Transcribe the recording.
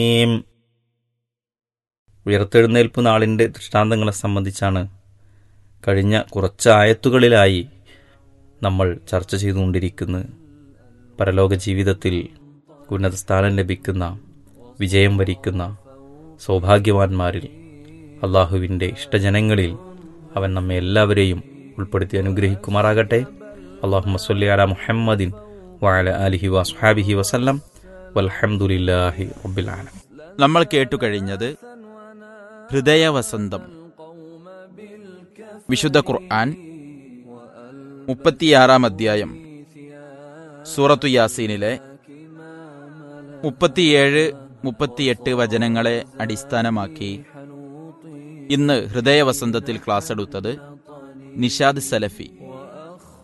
ഈം. ഉയർത്തെഴുന്നേൽപ്പ് നാളിന്റെ ദൃഷ്ടാന്തങ്ങളെ സംബന്ധിച്ചാണ് കഴിഞ്ഞ കുറച്ച് ആയത്തുകളിലായി നമ്മൾ ചർച്ച ചെയ്തുകൊണ്ടിരിക്കുന്നത് പരലോക ജീവിതത്തിൽ ഉന്നത സ്ഥാനം ലഭിക്കുന്ന വിജയം വരിക്കുന്ന സൗഭാഗ്യവാന്മാരിൽ അള്ളാഹുവിൻ്റെ ഇഷ്ടജനങ്ങളിൽ അവൻ നമ്മെ എല്ലാവരെയും ഉൾപ്പെടുത്തി അനുഗ്രഹിക്കുമാറാകട്ടെ അള്ളാഹു മസ്ലി അല മുഹമ്മദിൻ വാല അലിഹി വസ്ഹാബിഹി വസല്ലം വൽഹംദുലില്ലാഹി റബ്ബിൽ ആലം നമ്മൾ കേട്ടുകഴിഞ്ഞത് ഹൃദയവസന്തം വിശുദ്ധ ഖുർആൻ മുപ്പത്തിയാറാം അധ്യായം സൂറത്തു യാസീനിലെ മുപ്പത്തിയേഴ് മുപ്പത്തിയെട്ട് വചനങ്ങളെ അടിസ്ഥാനമാക്കി ഇന്ന് ഹൃദയവസന്തത്തിൽ ക്ലാസ് എടുത്തത് നിഷാദ് സലഫി